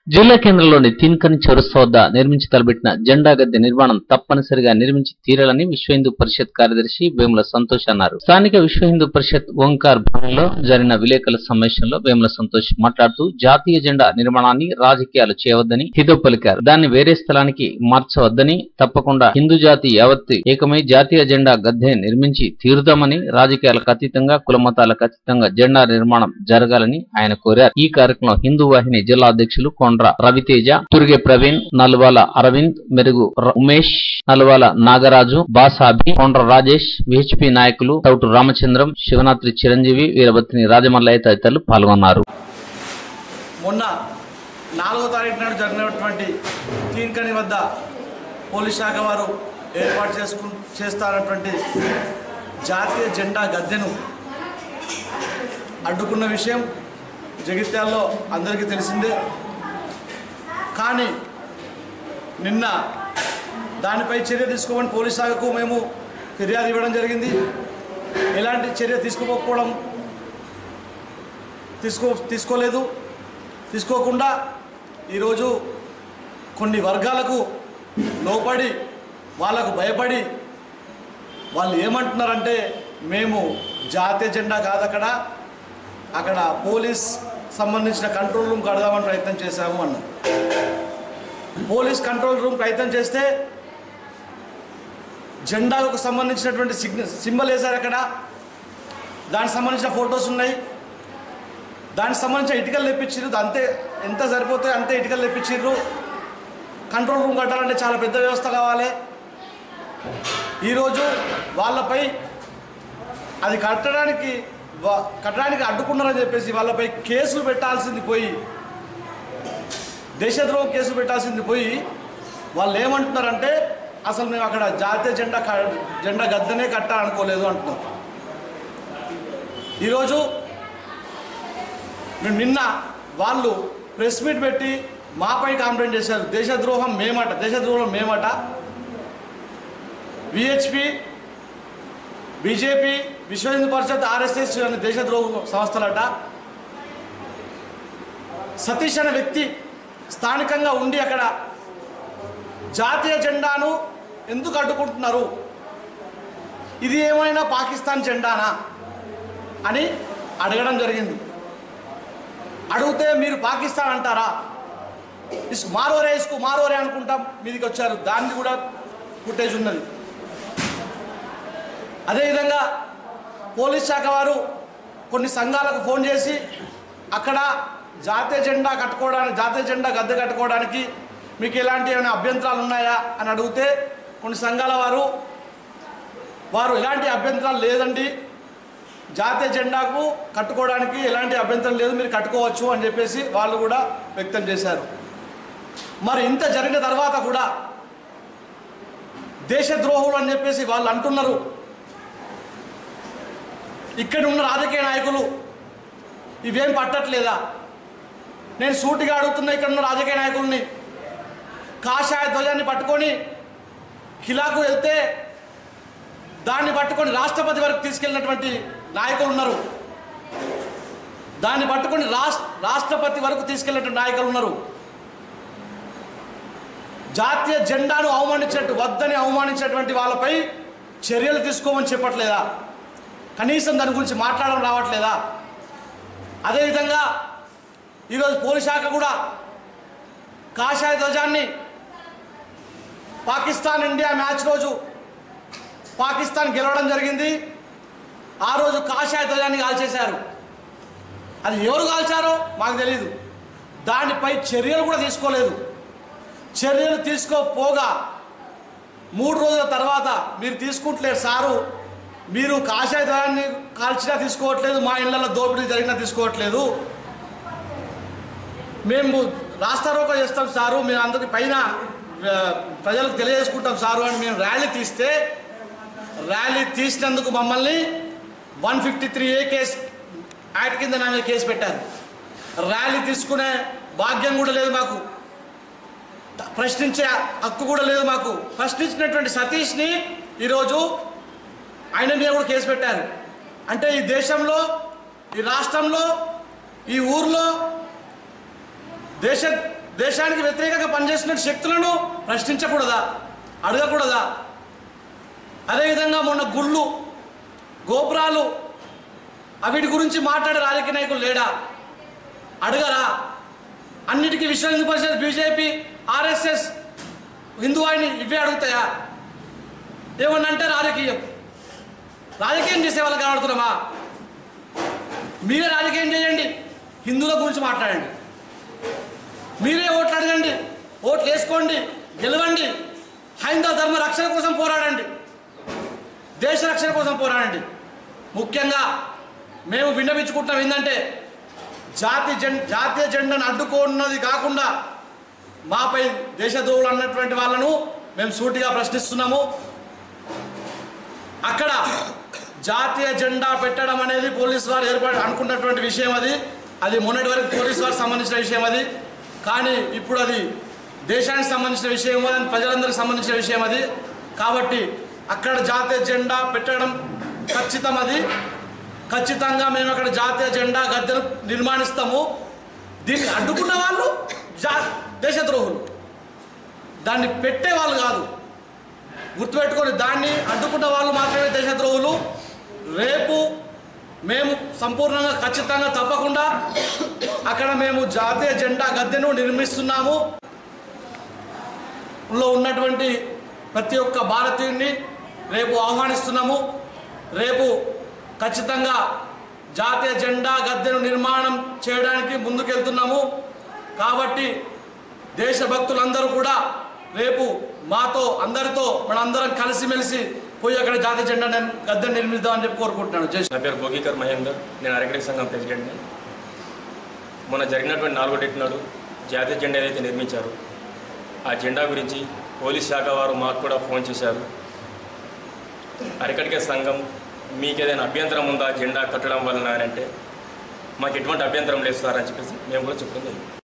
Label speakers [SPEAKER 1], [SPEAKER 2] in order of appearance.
[SPEAKER 1] జిల్లా కేంద్రంలోని తిన్కని చౌరస్తా వద్ద నిర్మించి తలబెట్టిన జెండా గద్దె నిర్మాణం తప్పనిసరిగా నిర్మించి తీరాలని విశ్వ హిందూ పరిషత్ కార్యదర్శి వేముల సంతోష్ అన్నారు స్థానిక విశ్వ హిందూ పరిషత్ ఓంకార్ భవన్లో జరిగిన విలేకరుల సమావేశంలో వేముల సంతోష్ మాట్లాడుతూ జాతీయ జెండా నిర్మాణాన్ని రాజకీయాలు చేయవద్దని హితవు పలికారు దాన్ని వేరే స్థలానికి మార్చవద్దని తప్పకుండా హిందూ జాతి యావత్తు ఏకమై జాతీయ జెండా గద్దె నిర్మించి తీరుదామని రాజకీయాలకు అతీతంగా కుల మతాలకు అతీతంగా జెండా నిర్మాణం జరగాలని ఆయన కోరారు ఈ కార్యక్రమంలో హిందూ వాహిని జిల్లా అధ్యక్షులు కొండ్ర రవితేజ తురిగే ప్రవీణ్ నల్వాల అరవింద్ మెరుగు ర- ఉమేష్ నల్వాల నాగరాజు బాసాబి కొండ్ర రాజేష్ విహెచ్పి నాయకులు తౌటు రామచంద్రం శివనాత్రి చిరంజీవి వీరభద్రిని రాజమల్లయ్య తదితరులు పాల్గొన్నారు
[SPEAKER 2] మొన్న నాలుగో తారీఖు నాడు జరిగినటువంటి తీన్కని వద్ద పోలీస్ శాఖ వారు ఏర్పాటు చేసుకు చేస్తారన్నటువంటి జాతీయ జెండా గద్దెను అడ్డుకున్న విషయం జగిత్యాల్లో అందరికీ తెలిసిందే కానీ నిన్న దానిపై చర్య తీసుకోమని పోలీస్ శాఖకు మేము ఫిర్యాదు ఇవ్వడం జరిగింది ఎలాంటి చర్య తీసుకోకపోవడం తీసుకో తీసుకోలేదు తీసుకోకుండా ఈరోజు కొన్ని వర్గాలకు లోపడి వాళ్ళకు భయపడి వాళ్ళు ఏమంటున్నారంటే మేము జాతీయ జెండా కాదు అక్కడ అక్కడ పోలీస్ సంబంధించిన కంట్రోల్ రూమ్ కడదామని ప్రయత్నం చేశాము అన్నారు పోలీస్ కంట్రోల్ రూమ్ ప్రయత్నం చేస్తే జెండాకు సంబంధించినటువంటి సిగ్నల్ సింబల్ వేశారు అక్కడ దానికి సంబంధించిన ఫొటోస్ ఉన్నాయి దానికి సంబంధించిన ఇటుకలు తెప్పించారు అంతే ఎంత సరిపోతే అంతే ఇటుకలు తెప్పించారు కంట్రోల్ రూమ్ కట్టాలంటే చాలా పెద్ద వ్యవస్థ కావాలి ఈరోజు వాళ్ళపై అది కట్టడానికి వా- కట్టడానికి అడ్డుకున్నారని చెప్పేసి వాళ్ళపై కేసులు పెట్టాల్సింది పోయి దేశద్రోహం కేసులు పెట్టాల్సింది పోయి వాళ్ళు ఏమంటున్నారంటే అసలు మేము అక్కడ జాతీయ జెండా క- జెండా గద్దనే కట్టాలనుకోలేదు అంటున్నారు ఈరోజు మేము నిన్న వాళ్ళు ప్రెస్ మీట్ పెట్టి మాపై కంప్లైంట్ చేశారు దేశద్రోహం మేమట దేశద్రోహం మేమట విహెచ్పి బీజేపీ విశ్వ హిందూ పరిషత్ ఆర్ఎస్ఎస్ అనే దేశద్రోహ సంస్థలట సతీష్ అనే వ్యక్తి స్థానికంగా ఉండి అక్కడ జాతీయ జెండాను ఎందుకు అడ్డుకుంటున్నారు ఇది ఏమైనా పాకిస్తాన్ జెండానా అని అడగడం జరిగింది అడిగితే మీరు పాకిస్తాన్ అంటారా ఇస్ మారోరే ఇసుకు మారోరే అనుకుంటాం మీదికి వచ్చారు దాన్ని కూడా ఫుటేజ్ ఉన్నది అదేవిధంగా పోలీస్ శాఖ వారు కొన్ని సంఘాలకు ఫోన్ చేసి అక్కడ జాతీయ జెండా కట్టుకోవడానికి జాతీయ జెండా గద్దె కట్టుకోవడానికి మీకు ఎలాంటి ఏమైనా అభ్యంతరాలు ఉన్నాయా అని అడిగితే కొన్ని సంఘాల వారు వారు ఎలాంటి అభ్యంతరాలు లేదండి జాతీయ జెండాకు కట్టుకోవడానికి ఎలాంటి అభ్యంతరం లేదు మీరు కట్టుకోవచ్చు అని చెప్పేసి వాళ్ళు కూడా వ్యక్తం చేశారు మరి ఇంత జరిగిన తర్వాత కూడా దేశద్రోహులు అని చెప్పేసి వాళ్ళు అంటున్నారు ఇక్కడ ఉన్న రాజకీయ నాయకులు ఇవేం పట్టట్లేదా నేను సూటిగా అడుగుతున్నా ఇక్కడ ఉన్న రాజకీయ నాయకుల్ని కాషాయ ధ్వజాన్ని పట్టుకొని ఖిలాకు వెళ్తే దాన్ని పట్టుకొని రాష్ట్రపతి వరకు తీసుకెళ్ళినటువంటి నాయకులు ఉన్నారు దాన్ని పట్టుకొని రాష్ట్ర రాష్ట్రపతి వరకు తీసుకెళ్ళినటువంటి నాయకులు ఉన్నారు జాతీయ జెండాను అవమానించినట్టు వద్దని అవమానించినటువంటి వాళ్ళపై చర్యలు తీసుకోమని చెప్పట్లేదా కనీసం దాని గురించి మాట్లాడడం రావట్లేదా అదేవిధంగా ఈరోజు పోలీస్ శాఖ కూడా కాషాయ ధ్వజాన్ని పాకిస్తాన్ ఇండియా మ్యాచ్ రోజు పాకిస్తాన్ గెలవడం జరిగింది ఆ రోజు కాషాయ ధ్వజాన్ని కాల్చేశారు అది ఎవరు కాల్చారో మాకు తెలియదు దానిపై చర్యలు కూడా తీసుకోలేదు చర్యలు తీసుకోపోగా మూడు రోజుల తర్వాత మీరు తీసుకుంటలేరు సారు మీరు కాషాయ ధ్వజాన్ని కాల్చినా తీసుకోవట్లేదు మా ఇళ్లలో దోపిడీ జరిగినా తీసుకోవట్లేదు మేము రాస్తారోకో చేస్తాం సారు మేము అందరికి పైన ఆ, ప్రజలకు తెలియజేసుకుంటాం సారు అని మేము ర్యాలీ తీస్తే ర్యాలీ తీసినందుకు మమ్మల్ని one fifty three A case act కింద నా మీద కేసు పెట్టారు ర్యాలీ తీసుకునే భాగ్యం కూడా లేదు మాకు ప్రశ్నించే హక్కు కూడా లేదు మాకు ప్రశ్నించినటువంటి సతీష్ని ఈరోజు ఆయన మీద కూడా కేసు పెట్టారు అంటే ఈ దేశంలో ఈ రాష్ట్రంలో ఈ ఊర్లో దేశ దేశానికి వ్యతిరేకంగా పనిచేస్తున్న శక్తులను ప్రశ్నించకూడదా అడగకూడదా అదేవిధంగా మొన్న గుళ్ళు గోపురాలు వీటి గురించి మాట్లాడే రాజకీయ నాయకులు లేడా అడగరా అన్నిటికీ విశ్వ హిందూ పరిషత్ బీజేపీ ఆర్ఎస్ఎస్ హిందూ వాహిని ఇవే అడుగుతాయా ఏమన్నా అంటే రాజకీయం రాజకీయం చేసే వాళ్ళకి కనబడుతున్నామా మీరే రాజకీయం చేయండి హిందువుల గురించి మాట్లాడండి మీరే ఓట్లు అడగండి ఓట్లు వేసుకోండి గెలవండి హైందవ ధర్మ రక్షణ కోసం పోరాడండి దేశ రక్షణ కోసం పోరాడండి ముఖ్యంగా మేము విన్నపించుకుంటాం ఏంటంటే జాతి జెండ జాతీయ జెండాను అడ్డుకున్నది కాకుండా మాపై దేశద్రోహులు అన్నటువంటి వాళ్ళను మేము సూటిగా ప్రశ్నిస్తున్నాము అక్కడ జాతీయ జెండా పెట్టడం అనేది పోలీసు వారు ఏర్పాటు అనుకున్నటువంటి విషయం అది అది మొన్నటి వరకు పోలీసు వారికి సంబంధించిన విషయం అది కానీ ఇప్పుడు అది దేశానికి సంబంధించిన విషయం అది ప్రజలందరికీ సంబంధించిన విషయం అది కాబట్టి అక్కడ జాతీయ జెండా పెట్టడం ఖచ్చితం అది ఖచ్చితంగా మేము అక్కడ జాతీయ జెండా గద్దెను నిర్మాణిస్తాము దీన్ని అడ్డుకున్న వాళ్ళు జా దేశద్రోహులు దాన్ని పెట్టే వాళ్ళు కాదు గుర్తుపెట్టుకొని దాన్ని అడ్డుకున్న వాళ్ళు మాత్రమే దేశద్రోహులు రేపు మేము సంపూర్ణంగా ఖచ్చితంగా తప్పకుండా అక్కడ మేము జాతీయ జెండా గద్దెను నిర్మిస్తున్నాము లో ఉన్నటువంటి ప్రతి ఒక్క భారతీయుడిని రేపు ఆహ్వానిస్తున్నాము రేపు ఖచ్చితంగా జాతీయ జెండా గద్దెను నిర్మాణం చేయడానికి ముందుకెళ్తున్నాము కాబట్టి దేశభక్తులందరూ కూడా రేపు మాతో అందరితో మనందరం కలిసిమెలిసి పోయి అక్కడ జాతీయ జెండా నిర్- గద్దెను నిర్మిద్దామని చెప్పి కోరుకుంటున్నాను జై శ్రీ-
[SPEAKER 3] నా పేరు భోగికర్ మహేందర్ నేను అరగడి సంఘం ప్రెసిడెంట్ని మొన్న జరిగినటువంటి నాలుగో డేట్ నాడు జాతీయ జెండా ఏదైతే నిర్మించారో ఆ జెండా గురించి పోలీస్ శాఖ వారు మాకు కూడా ఫోన్ చేశారు అరకడికే సంఘం మీకు ఏదైనా అభ్యంతరం ఉందా జెండా కట్టడం వలన అని అంటే మాకు ఎటువంటి అభ్యంతరం లేదు సార్ అని చెప్పేసి మేము కూడా చెప్పడం జరిగింది